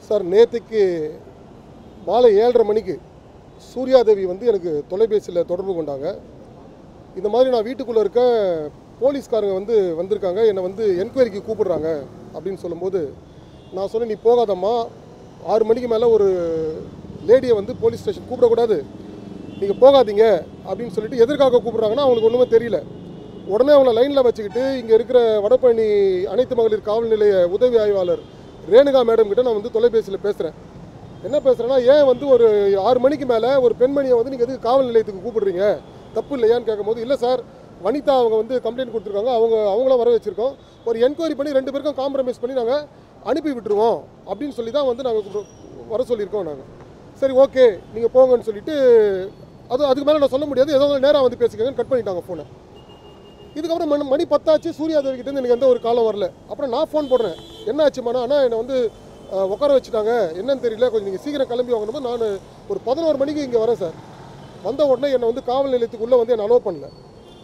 sir நேற்றுக்கு மாலை ஏழரை மணிக்கு சூர்யாதேவி வந்து எனக்கு தொலைபேசியில் தொடர்பு கொண்டாங்க இந்த மாதிரி நான் வீட்டுக்குள்ளே இருக்க போலீஸ்காரங்க வந்து வந்திருக்காங்க என்னை வந்து என்கொயரிக்கு கூப்பிடுறாங்க அப்படின்னு சொல்லும்போது நான் சொன்னேன் நீ போகாதம்மா ஆறு மணிக்கு மேலே ஒரு லேடியை வந்து போலீஸ் ஸ்டேஷன் கூப்பிடக்கூடாது நீங்கள் போகாதீங்க அப்படின்னு சொல்லிட்டு எதற்காக கூப்பிடுறாங்கன்னா அவங்களுக்கு ஒன்றுமே தெரியல உடனே அவங்கள லைனில் வச்சுக்கிட்டு இங்கே இருக்கிற வடபழனி அனைத்து மகளிர் காவல் நிலைய உதவி ஆய்வாளர் ரேணுகா மேடம் கிட்ட நான் வந்து தொலைபேசியில் பேசுகிறேன் என்ன பேசுகிறேன்னா ஏன் வந்து ஒரு ஆறு மணிக்கு மேலே ஒரு பெண்மணியை வந்து நீங்கள் எதுக்கு காவல் நிலையத்துக்கு கூப்பிடுறீங்க தப்பு இல்லையான்னு கேட்கும்போது இல்லை சார் வனிதா அவங்க வந்து கம்ப்ளைண்ட் கொடுத்துருக்காங்க அவங்க அவங்கள வர வச்சுருக்கோம் ஒரு என்கொயரி பண்ணி ரெண்டு பேருக்கும் காம்ப்ரமைஸ் பண்ணி நாங்கள் அனுப்பி விட்டுருவோம் அப்படின்னு சொல்லி தான் வந்து நாங்கள் வர சொல்லியிருக்கோம் நாங்கள் சரி ஓகே நீங்கள் போங்கன்னு சொல்லிட்டு அது அதுக்கு மேலே நான் சொல்ல முடியாது ஏதோ நேராக வந்து பேசிக்கங்கன்னு கட் பண்ணிட்டாங்க ஃபோனை இதுக்கப்புறம் மணி மணி பத்தாச்சு சூர்யாதேவி கிட்ட இருந்து எனக்கு எந்த ஒரு காலம் வரல அப்புறம் நான் ஃபோன் போடுறேன் என்ன ஆச்சுமாண்ணா அண்ணா என்னை வந்து அஹ், உட்கார வச்சுட்டாங்க என்னன்னு தெரியல கொஞ்சம் நீங்கள் சீக்கிரம் கிளம்பி வாங்கணும் நான் ஒரு பதினோரு மணிக்கு இங்கே வரேன் சார் வந்த உடனே என்னை வந்து காவல் நிலையத்துக்குள்ளே வந்து என்னை அலோவ் பண்ணல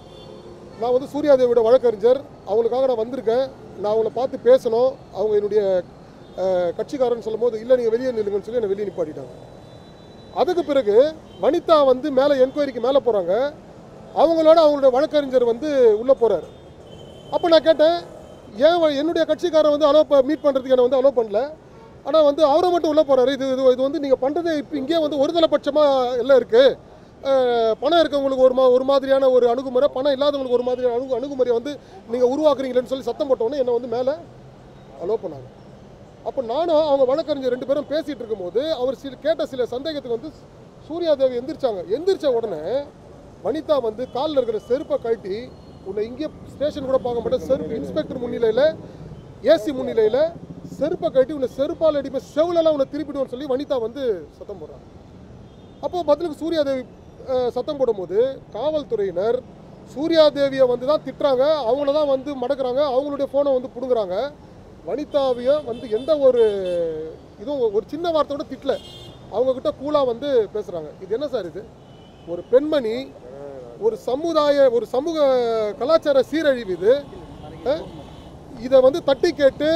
நான் வந்து சூர்யாதேவியோட வழக்கறிஞர் அவங்களுக்காக நான் வந்திருக்கேன் நான் அவங்கள பார்த்து பேசணும் அவங்க என்னுடைய அஹ், கட்சிக்காரன்னு சொல்லும்போது இல்லை நீங்கள் வெளியே நில்லுங்கன்னு சொல்லி என்னை வெளியே நிப்பாட்டிட்டாங்க அதுக்கு பிறகு வனிதா வந்து மேலே என்கொயரிக்கு மேலே போகிறாங்க அவங்களோட அவங்களோட வழக்கறிஞர் வந்து உள்ளே போகிறாரு அப்போ நான் கேட்டேன் ஏன் வ- என்னுடைய கட்சிக்காரர் வந்து அலோ மீட் பண்ணுறதுக்கு என்னை வந்து அலோ பண்ணல ஆனால் வந்து அவரை மட்டும் உள்ளே போகிறாரு இது இது இது வந்து நீங்கள் பண்ணுறது இப்போ இங்கே வந்து ஒருதலைபட்சமாக எல்லாம் இருக்குது பணம் இருக்கவங்களுக்கு ஒரு மா ஒரு மாதிரியான ஒரு அணுகுமுறை பணம் இல்லாதவங்களுக்கு ஒரு மாதிரியான அணுகு அணுகுமுறையை வந்து நீங்கள் உருவாக்குறீங்களேன்னு சொல்லி சத்தம் போட்டோன்னே என்னை வந்து மேலே அலோ பண்ணாங்க அப்போ நானும் அவங்க வழக்கறிஞர் ரெண்டு பேரும் பேசிகிட்டு இருக்கும்போது அவர் சில கேட்ட சில சந்தேகத்துக்கு வந்து சூர்யாதேவி எந்திரிச்சாங்க எந்திரிச்ச உடனே வனிதா வந்து காலில் இருக்கிற செருப்பை கழட்டி உன்னை இங்கே ஸ்டேஷன் கூட பார்க்க மாட்டேன் செருப்பு இன்ஸ்பெக்டர் முன்னிலையில் ஏசி முன்னிலையில் செருப்பை கழட்டி உன்னை செருப்பால் அடிப்பேன் செவிலெல்லாம் உன்னை திருப்பிடுவோம்னு சொல்லி வனிதா வந்து சத்தம் போடுறாங்க அப்போ பதிலுக்கு சூர்யாதேவி அஹ், சத்தம் போடும்போது காவல்துறையினர் சூர்யாதேவியை வந்து தான் திட்டுறாங்க அவங்கள தான் வந்து மடக்குறாங்க அவங்களுடைய ஃபோனை வந்து பிடுங்குறாங்க வனிதாவையை வந்து எந்த ஒரு இதுவும் ஒரு சின்ன வார்த்தையோட திட்டல அவங்க கிட்ட கூலாக வந்து பேசுகிறாங்க இது என்ன சார் இது ஒரு பெண்மணி ஒரு சமுதாய ஒரு சமூக கலாச்சார சீரழிவு இது அஹ், இதை வந்து தட்டி கேட்டு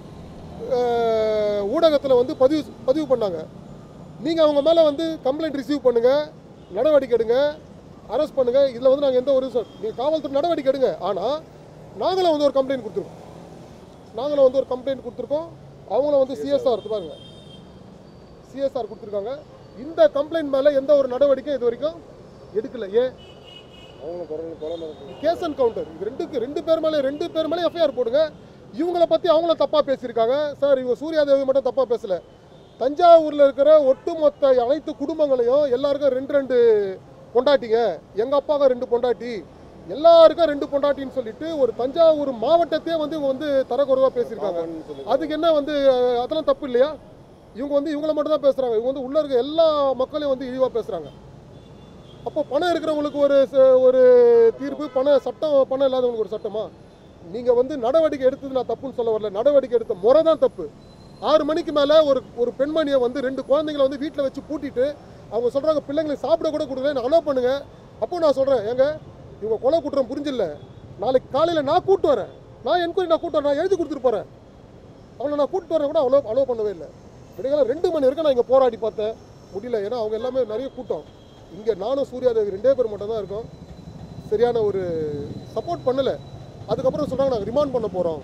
ஊடகத்தில் வந்து பதிவு பதிவு பண்ணாங்க நீங்கள் அவங்க மேலே வந்து கம்ப்ளைண்ட் ரிசீவ் பண்ணுங்கள் நடவடிக்கை எடுங்க அரெஸ்ட் பண்ணுங்கள் இதில் வந்து நாங்கள் எந்த ஒரு நீங்கள் காவல்துறை நடவடிக்கை எடுங்க ஆனால் நாங்களும் வந்து ஒரு கம்ப்ளைண்ட் கொடுத்துருக்கோம் நாங்களும் வந்து ஒரு கம்ப்ளைண்ட் கொடுத்துருக்கோம் அவங்களும் வந்து சிஎஸ்ஆர் பாருங்க சிஎஸ்ஆர் கொடுத்துருக்காங்க இந்த கம்ப்ளைண்ட் மேலே எந்த ஒரு நடவடிக்கையும் இது வரைக்கும் எடுக்கல ஏன் கேஸ் அண்ட் கவுண்டர் இது ரெண்டுக்கு ரெண்டு பேர் மேலே ரெண்டு பேர் மேலே எஃப்ஐஆர் போடுங்க இவங்கள பற்றி அவங்களும் தப்பாக பேசியிருக்காங்க சார் இவங்க சூர்யாதேவி மட்டும் தப்பாக பேசல தஞ்சாவூரில் இருக்கிற ஒட்டுமொத்த அனைத்து குடும்பங்களையும் எல்லாருக்கும் ரெண்டு ரெண்டு பொண்டாட்டிங்க எங்கள் அப்பாவுக்கு ரெண்டு பொண்டாட்டி எல்லாருக்கும் ரெண்டு பொண்டாட்டின்னு சொல்லிட்டு ஒரு தஞ்சாவூர் மாவட்டத்தையே வந்து இவங்க வந்து தரக்குறைவாக பேசியிருக்காங்க அதுக்கு என்ன வந்து அஹ், அதெல்லாம் தப்பு இல்லையா இவங்க வந்து இவங்கள மட்டும் தான் பேசுகிறாங்க இவங்க வந்து உள்ளே இருக்க எல்லா மக்களையும் வந்து இழிவாக பேசுகிறாங்க அப்போ பணம் இருக்கிறவங்களுக்கு ஒரு ச- ஒரு தீர்ப்பு பண சட்டம் பணம் இல்லாதவங்களுக்கு ஒரு சட்டமா நீங்கள் வந்து நடவடிக்கை எடுத்தது நான் தப்புன்னு சொல்ல வரல நடவடிக்கை எடுத்த முறை தான் தப்பு ஆறு மணிக்கு மேலே ஒரு ஒரு பெண்மணியை வந்து ரெண்டு குழந்தைங்களை வந்து வீட்டில் வச்சு பூட்டிட்டு அவங்க சொல்கிறாங்க பிள்ளைங்களுக்கு சாப்பிட கூட கொடுக்கல அலோ பண்ணுங்க அப்போ நான் சொல்கிறேன் ஏங்க இவங்க கொலை குற்றம் புரிஞ்சில்ல நாளைக்கு காலையில் நான் கூட்டு வரேன் நான் என்கொயரி நான் கூட்டு வரேன் நான் எழுதி கொடுத்துட்டு போகிறேன் அவங்கள நான் கூட்டு வரேன் கூட அலோ அலோ பண்ணவே இல்லை விடைகாலம் ரெண்டு மணி வரைக்கும் நான் இங்கே போராடி பார்த்தேன் முடியல ஏன்னா அவங்க எல்லாமே நிறைய கூட்டம் இங்கே நானும் சூர்யாதேவி ரெண்டே பேர் மட்டும் தான் இருக்கோம் சரியான ஒரு சப்போர்ட் பண்ணலை அதுக்கப்புறம் சொல்கிறாங்க நாங்கள் ரிமாண்ட் பண்ண போகிறோம்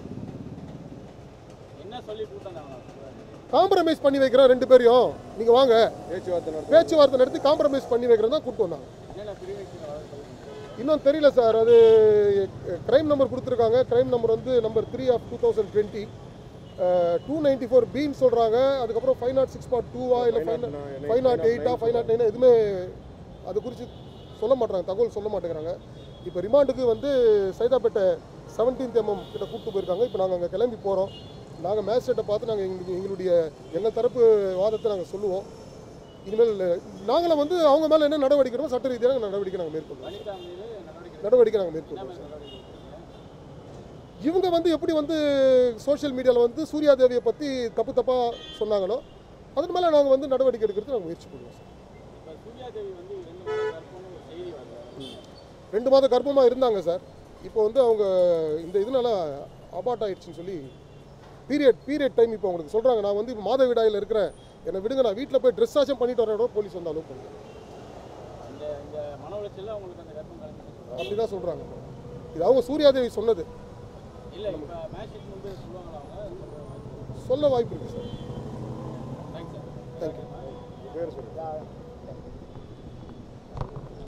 என்ன சொல்லி கூட்டாங்க காம்ப்ரமைஸ் பண்ணி வைக்கிறோம் ரெண்டு பேரையும் நீங்கள் வாங்க பேச்சுவார்த்தை நடத்த பேச்சுவார்த்தை நடத்தி காம்ப்ரமைஸ் பண்ணி வைக்கிறோம் தான் கூப்பிட்டு வந்தாங்க என்னென்ன பிரிவு இன்னும் தெரியல சார் அது கிரைம் நம்பர் கொடுத்துருக்காங்க கிரைம் நம்பர் வந்து number three of two thousand twenty two ninety four பின்னு சொல்கிறாங்க அதுக்கப்புறம் ஃபைவ் நாட் சிக்ஸ் பாட் டூவா இல்லை ஃபைவ் ஃபைவ் நாட் எயிட்டா ஃபைவ் நாட் நைனா எதுவுமே அது குறித்து சொல்ல மாட்டாங்க தகவல் சொல்ல மாட்டேங்கிறாங்க இப்போ ரிமாண்டுக்கு வந்து சைதாப்பேட்டை செவன்டீன்த் எம்எம் கிட்ட கூப்பிட்டு போயிருக்காங்க இப்போ நாங்கள் அங்கே கிளம்பி போகிறோம் நாங்கள் மேஜிஸ்ட்ரேட்டை பார்த்து நாங்கள் எங்களுக்கு எங்களுடைய எங்கள் தரப்பு வாதத்தை நாங்கள் சொல்லுவோம் இனிமேல் நாங்களும் வந்து அவங்க மேலே என்ன நடவடிக்கை எடுக்கணுமோ சட்ட ரீதியாக நடவடிக்கை நாங்கள் மேற்கொள்வோம் வனிதா மீது நடவடிக்கை நடவடிக்கை நாங்கள் மேற்கொள்வோம் சார் இவங்க வந்து எப்படி வந்து சோஷியல் மீடியாவில் வந்து சூர்யாதேவியை பற்றி தப்பு தப்பாக சொன்னாங்களோ அதன் மேலே நாங்கள் வந்து நடவடிக்கை எடுக்கிறதுக்கு நாங்கள் முயற்சி பண்ணுவோம் சார் இப்போ சூர்யாதேவி வந்து ரெண்டு மாத கற்பனை ஒரு செய்தி வருது ரெண்டு மாதம் கர்ப்பமாக இருந்தாங்க சார் இப்போ வந்து அவங்க இந்த இதனால அபார்ட் ஆயிடுச்சுன்னு சொல்லி பீரியட் பீரியட் டைம் இப்போ உங்களுக்கு சொல்கிறாங்க நான் வந்து இப்போ மாதவிடாயில் இருக்கிறேன் என்னை விடுங்க நான் வீட்டில் போய் ட்ரெஸ் வாஷம் பண்ணிட்டு வர விட போலீஸ் வந்து அலோவ் பண்ணுங்க இந்த இந்த மன உளைச்சல்ல உங்களுக்கு அந்த கர்ப்பம் கலந்து அப்படி தான் சொல்கிறாங்க இது அவங்க சூர்யாதேவி சொன்னது இல்ல இப்ப மேட்ச் முன்பு சொல்லுவாங்களா அவங்க சொல்ல வாய்ப்பு இருக்குது சார் தேங்க்ஸ் சார் தேங்க்யூ பேர் சொல்லுங்க